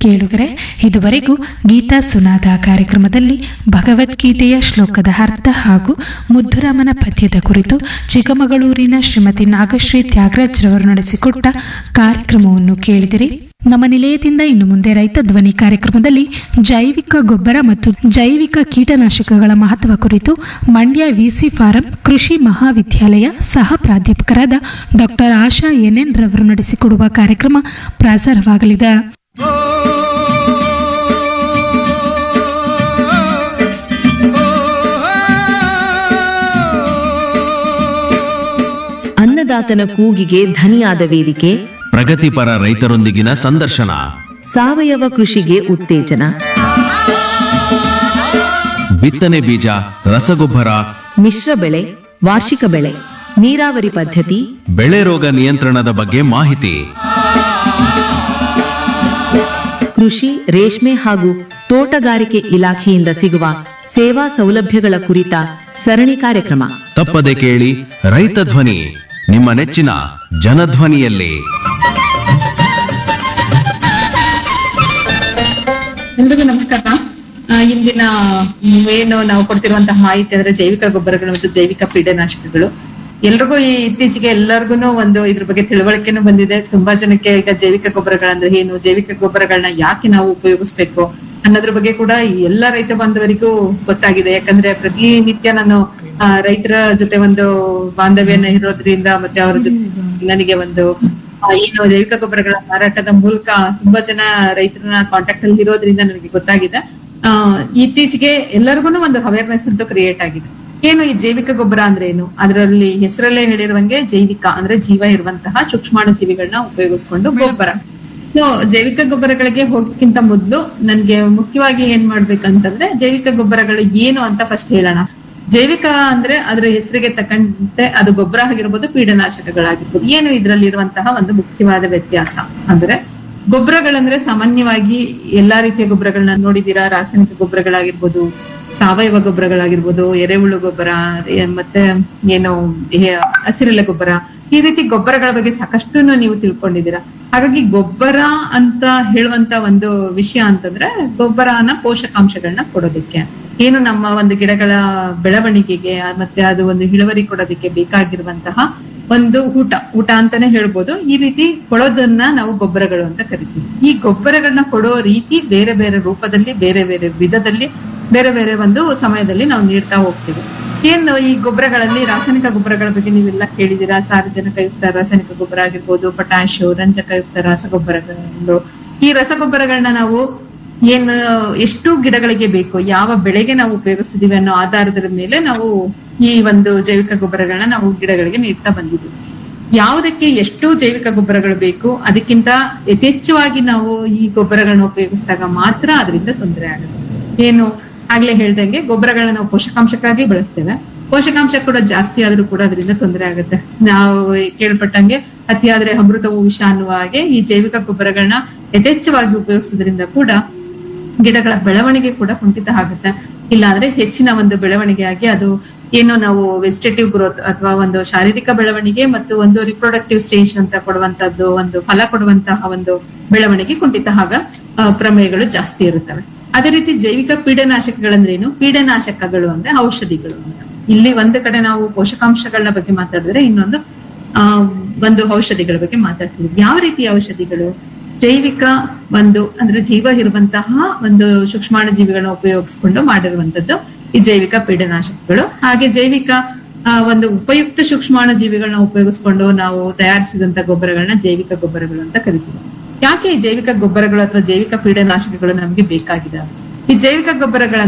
ಕೇಳುಗರೆ ಇದುವರೆಗೂ ಗೀತಾ ಸುನಾದ ಕಾರ್ಯಕ್ರಮದಲ್ಲಿ ಭಗವದ್ಗೀತೆಯ ಶ್ಲೋಕದ ಅರ್ಥ ಹಾಗೂ ಮುದ್ದುರಾಮನ ಪದ್ಯದ ಕುರಿತು ಚಿಕ್ಕಮಗಳೂರಿನ ಶ್ರೀಮತಿ ನಾಗಶ್ರೀ ತ್ಯಾಗರಾಜ್ ರವರು ನಡೆಸಿಕೊಟ್ಟ ಕಾರ್ಯಕ್ರಮವನ್ನು ಕೇಳಿದಿರಿ ನಮ್ಮ ನಿಲಯದಿಂದ ಇನ್ನು ಮುಂದೆ ರೈತ ಧ್ವನಿ ಕಾರ್ಯಕ್ರಮದಲ್ಲಿ ಜೈವಿಕ ಗೊಬ್ಬರ ಮತ್ತು ಜೈವಿಕ ಕೀಟನಾಶಕಗಳ ಮಹತ್ವ ಕುರಿತು ಮಂಡ್ಯ ವಿಸಿ ಫಾರಂ ಕೃಷಿ ಮಹಾವಿದ್ಯಾಲಯ ಸಹ ಪ್ರಾಧ್ಯಾಪಕರಾದ ಡಾಕ್ಟರ್ ಆಶಾ ಎನ್ಎನ್ ರವರು ನಡೆಸಿಕೊಡುವ ಕಾರ್ಯಕ್ರಮ ಪ್ರಸಾರವಾಗಲಿದೆ ಅನ್ನದಾತನ ಕೂಗಿಗೆ ಧನಿಯಾದ ವೇದಿಕೆ ಪ್ರಗತಿಪರ ರೈತರೊಂದಿಗಿನ ಸಂದರ್ಶನ ಸಾವಯವ ಕೃಷಿಗೆ ಉತ್ತೇಜನ ಬಿತ್ತನೆ ಬೀಜ ರಸಗೊಬ್ಬರ ಮಿಶ್ರ ಬೆಳೆ ವಾರ್ಷಿಕ ಬೆಳೆ ನೀರಾವರಿ ಪದ್ಧತಿ ಬೆಳೆ ರೋಗ ನಿಯಂತ್ರಣದ ಬಗ್ಗೆ ಮಾಹಿತಿ ಕೃಷಿ ರೇಷ್ಮೆ ಹಾಗೂ ತೋಟಗಾರಿಕೆ ಇಲಾಖೆಯಿಂದ ಸಿಗುವ ಸೇವಾ ಸೌಲಭ್ಯಗಳ ಕುರಿತ ಸರಣಿ ಕಾರ್ಯಕ್ರಮ ತಪ್ಪದೆ ಕೇಳಿ ರೈತ ಧ್ವನಿ ನಿಮ್ಮ ನೆಚ್ಚಿನ ಜನಧ್ವನಿಯಲ್ಲಿ ಎಲ್ರಿಗೂ ನಮಸ್ಕಾರ ಆ, ಇಂದಿನ ಮ್, ಏನು ನಾವು ಕೊಡ್ತಿರುವಂತಹ ಮಾಹಿತಿ ಅಂದ್ರೆ ಜೈವಿಕ ಗೊಬ್ಬರಗಳು ಮತ್ತು ಜೈವಿಕ ಕೀಟನಾಶಕಗಳು ಎಲ್ರಿಗೂ ಈ ಇತ್ತೀಚೆಗೆ ಎಲ್ಲರಿಗೂ ಒಂದು ಇದ್ರ ಬಗ್ಗೆ ತಿಳುವಳಿಕೆನೂ ಬಂದಿದೆ ತುಂಬಾ ಜನಕ್ಕೆ ಈಗ ಜೈವಿಕ ಗೊಬ್ಬರಗಳಂದ್ರೆ ಏನು ಜೈವಿಕ ಗೊಬ್ಬರಗಳನ್ನ ಯಾಕೆ ನಾವು ಉಪಯೋಗಿಸ್ಬೇಕು ಅನ್ನೋದ್ರ ಬಗ್ಗೆ ಕೂಡ ಈ ಎಲ್ಲ ರೈತ ಬಾಂಧವರಿಗೂ ಗೊತ್ತಾಗಿದೆ ಯಾಕಂದ್ರೆ ಪ್ರತಿನಿತ್ಯ ನಾನು ಆ, ರೈತರ ಜೊತೆ ಒಂದು ಬಾಂಧವ್ಯನ ಇರೋದ್ರಿಂದ ಮತ್ತೆ ಅವ್ರ ಜೊತೆ ನನಗೆ ಒಂದು ಆ, ಏನು ಜೈವಿಕ ಗೊಬ್ಬರಗಳ ಮಾರಾಟದ ಮೂಲಕ ತುಂಬಾ ಜನ ರೈತರನ್ನ ಕಾಂಟ್ಯಾಕ್ಟ್ ಅಲ್ಲಿ ಇರೋದ್ರಿಂದ ನನಗೆ ಗೊತ್ತಾಗಿದೆ ಆ ಇತ್ತೀಚೆಗೆ ಎಲ್ಲರಿಗೂ ಒಂದು ಅವೇರ್ನೆಸ್ ಅಂತೂ ಕ್ರಿಯೇಟ್ ಆಗಿದೆ ಏನು ಈ ಜೈವಿಕ ಗೊಬ್ಬರ ಅಂದ್ರೆ ಏನು ಅದರಲ್ಲಿ ಹೆಸರಲ್ಲೇ ಹೇಳಿರುವಂಗೆ ಜೈವಿಕ ಅಂದ್ರೆ ಜೀವ ಇರುವಂತಹ ಸೂಕ್ಷ್ಮಾಣು ಜೀವಿಗಳನ್ನ ಉಪಯೋಗಿಸ್ಕೊಂಡು ಗೊಬ್ಬರ ಸೊ ಜೈವಿಕ ಗೊಬ್ಬರಗಳಿಗೆ ಹೋಗಕ್ಕಿಂತ ಮೊದಲು ನನ್ಗೆ ಮುಖ್ಯವಾಗಿ ಏನ್ ಮಾಡ್ಬೇಕಂತಂದ್ರೆ ಜೈವಿಕ ಗೊಬ್ಬರಗಳು ಏನು ಅಂತ ಫಸ್ಟ್ ಹೇಳೋಣ ಜೈವಿಕ ಅಂದ್ರೆ ಅದರ ಹೆಸರಿಗೆ ತಕ್ಕಂತೆ ಅದು ಗೊಬ್ಬರ ಆಗಿರ್ಬೋದು ಕೀಟನಾಶಕಗಳಾಗಿರ್ಬೋದು ಏನು ಇದರಲ್ಲಿ ಇರುವಂತಹ ಒಂದು ಮುಖ್ಯವಾದ ವ್ಯತ್ಯಾಸ ಅಂದ್ರೆ ಗೊಬ್ಬರಗಳಂದ್ರೆ ಸಾಮಾನ್ಯವಾಗಿ ಎಲ್ಲಾ ರೀತಿಯ ಗೊಬ್ಬರಗಳನ್ನ ನೋಡಿದೀರಾ ರಾಸಾಯನಿಕ ಗೊಬ್ಬರಗಳಾಗಿರ್ಬೋದು ಸಾವಯವ ಗೊಬ್ಬರಗಳಾಗಿರ್ಬೋದು ಎರೆಹುಳು ಗೊಬ್ಬರ ಏ- ಮತ್ತೆ ಏನು ಹೇ- ಹಸಿರೆಲೆ ಗೊಬ್ಬರ ಈ ರೀತಿ ಗೊಬ್ಬರಗಳ ಬಗ್ಗೆ ಸಾಕಷ್ಟು ನೀವು ತಿಳ್ಕೊಂಡಿದ್ದೀರಾ ಹಾಗಾಗಿ ಗೊಬ್ಬರ ಅಂತ ಹೇಳುವಂತ ಒಂದು ವಿಷಯ ಅಂತಂದ್ರೆ ಗೊಬ್ಬರನ ಪೋಷಕಾಂಶಗಳನ್ನ ಕೊಡೋದಕ್ಕೆ ಏನು ನಮ್ಮ ಒಂದು ಗಿಡಗಳ ಬೆಳವಣಿಗೆಗೆ ಆ, ಮತ್ತೆ ಅದು ಒಂದು ಇಳುವರಿ ಕೊಡೋದಕ್ಕೆ ಬೇಕಾಗಿರುವಂತಹ ಒಂದು ಊಟ ಊಟ ಅಂತಾನೆ ಹೇಳ್ಬೋದು ಈ ರೀತಿ ಕೊಡೋದನ್ನ ನಾವು ಗೊಬ್ಬರಗಳು ಅಂತ ಕರಿತೀವಿ ಈ ಗೊಬ್ಬರಗಳನ್ನ ಕೊಡೋ ರೀತಿ ಬೇರೆ ಬೇರೆ ರೂಪದಲ್ಲಿ ಬೇರೆ ಬೇರೆ ವಿಧದಲ್ಲಿ ಬೇರೆ ಬೇರೆ ಒಂದು ಸಮಯದಲ್ಲಿ ನಾವು ನೀಡ್ತಾ ಹೋಗ್ತೀವಿ ಏನು ಈ ಗೊಬ್ಬರಗಳಲ್ಲಿ ರಾಸಾಯನಿಕ ಗೊಬ್ಬರಗಳ ಬಗ್ಗೆ ನೀವೆಲ್ಲ ಕೇಳಿದೀರಾ ಸಾರಜನಕಯುಕ್ತ ರಾಸಾಯನಿಕ ಗೊಬ್ಬರ ಆಗಿರ್ಬೋದು ಪೊಟ್ಯಾಶು ರಂಜಕಯುಕ್ತ ರಸಗೊಬ್ಬರಗಳು ಈ ರಸಗೊಬ್ಬರಗಳನ್ನ ನಾವು ಏನು ಎಷ್ಟು ಗಿಡಗಳಿಗೆ ಬೇಕು ಯಾವ ಬೆಳೆಗೆ ನಾವು ಉಪಯೋಗಿಸ್ತಿದೀವಿ ಅನ್ನೋ ಆಧಾರದ ಮೇಲೆ ನಾವು ಈ ಒಂದು ಜೈವಿಕ ಗೊಬ್ಬರಗಳನ್ನ ನಾವು ಗಿಡಗಳಿಗೆ ನೀಡ್ತಾ ಬಂದಿದ್ದೀವಿ ಯಾವುದಕ್ಕೆ ಎಷ್ಟು ಜೈವಿಕ ಗೊಬ್ಬರಗಳು ಬೇಕು ಅದಕ್ಕಿಂತ ಯಥೇಚ್ಛವಾಗಿ ನಾವು ಈ ಗೊಬ್ಬರಗಳನ್ನ ಉಪಯೋಗಿಸಿದಾಗ ಮಾತ್ರ ಅದರಿಂದ ತೊಂದರೆ ಆಗುತ್ತೆ ಏನು ಆಗ್ಲೇ ಹೇಳ್ದಂಗೆ ಗೊಬ್ಬರಗಳನ್ನ ನಾವು ಪೋಷಕಾಂಶಕ್ಕಾಗಿ ಬಳಸ್ತೇವೆ ಪೋಷಕಾಂಶ ಕೂಡ ಜಾಸ್ತಿ ಆದ್ರೂ ಕೂಡ ಅದರಿಂದ ತೊಂದರೆ ಆಗುತ್ತೆ ನಾವು ಕೇಳ್ಪಟ್ಟಂಗೆ ಅತಿಯಾದ್ರೆ ಅಮೃತವು ವಿಷ ಅನ್ನುವ ಹಾಗೆ ಈ ಜೈವಿಕ ಗೊಬ್ಬರಗಳನ್ನ ಯಥೇಚ್ಛವಾಗಿ ಉಪಯೋಗಿಸೋದ್ರಿಂದ ಕೂಡ ಗಿಡಗಳ ಬೆಳವಣಿಗೆ ಕೂಡ ಕುಂಠಿತ ಆಗುತ್ತೆ ಇಲ್ಲಾಂದ್ರೆ ಹೆಚ್ಚಿನ ಒಂದು ಬೆಳವಣಿಗೆ ಆಗಿ ಅದು ಏನು ನಾವು ವೆಜಿಟೇಟಿವ್ ಗ್ರೋತ್ ಅಥವಾ ಒಂದು ಶಾರೀರಿಕ ಬೆಳವಣಿಗೆ ಮತ್ತು ಒಂದು ರಿಪ್ರೊಡಕ್ಟಿವ್ ಸ್ಟೇಜ್ ಅಂತ ಕೊಡುವಂತದ್ದು ಒಂದು ಫಲ ಕೊಡುವಂತಹ ಒಂದು ಬೆಳವಣಿಗೆ ಕುಂಠಿತ ಆಗ ಆ, ಪ್ರಮೇಯಗಳು ಜಾಸ್ತಿ ಇರುತ್ತವೆ ಅದೇ ರೀತಿ ಜೈವಿಕ ಪೀಡನಾಶಕಗಳಂದ್ರೇನು ಪೀಡನಾಶಕಗಳು ಅಂದ್ರೆ ಔಷಧಿಗಳು ಅಂತ ಇಲ್ಲಿ ಒಂದು ಕಡೆ ನಾವು ಪೋಷಕಾಂಶಗಳ ಬಗ್ಗೆ ಮಾತಾಡಿದ್ರೆ ಇನ್ನೊಂದು ಆ ಒಂದು ಔಷಧಿಗಳ ಬಗ್ಗೆ ಮಾತಾಡ್ತೀವಿ ಯಾವ ರೀತಿಯ ಔಷಧಿಗಳು ಜೈವಿಕ ಒಂದು ಅಂದ್ರೆ ಜೀವ ಇರುವಂತಹ ಒಂದು ಸೂಕ್ಷ್ಮಾಣು ಜೀವಿಗಳನ್ನ ಉಪಯೋಗಿಸ್ಕೊಂಡು ಮಾಡಿರುವಂತದ್ದು ಈ ಜೈವಿಕ ಪೀಡನಾಶಕಗಳು ಹಾಗೆ ಜೈವಿಕ ಆ, ಒಂದು ಉಪಯುಕ್ತ ಸೂಕ್ಷ್ಮಾಣು ಜೀವಿಗಳನ್ನ ಉಪಯೋಗಿಸ್ಕೊಂಡು ನಾವು ತಯಾರಿಸಿದಂತ ಗೊಬ್ಬರಗಳನ್ನ ಜೈವಿಕ ಗೊಬ್ಬರಗಳು ಅಂತ ಕರಿತೀವಿ ಯಾಕೆ ಈ ಜೈವಿಕ ಗೊಬ್ಬರಗಳು ಅಥವಾ ಜೈವಿಕ ಪೀಡನಾಶಕಗಳು ನಮಗೆ ಬೇಕಾಗಿದೆ ಈ ಜೈವಿಕ ಗೊಬ್ಬರಗಳ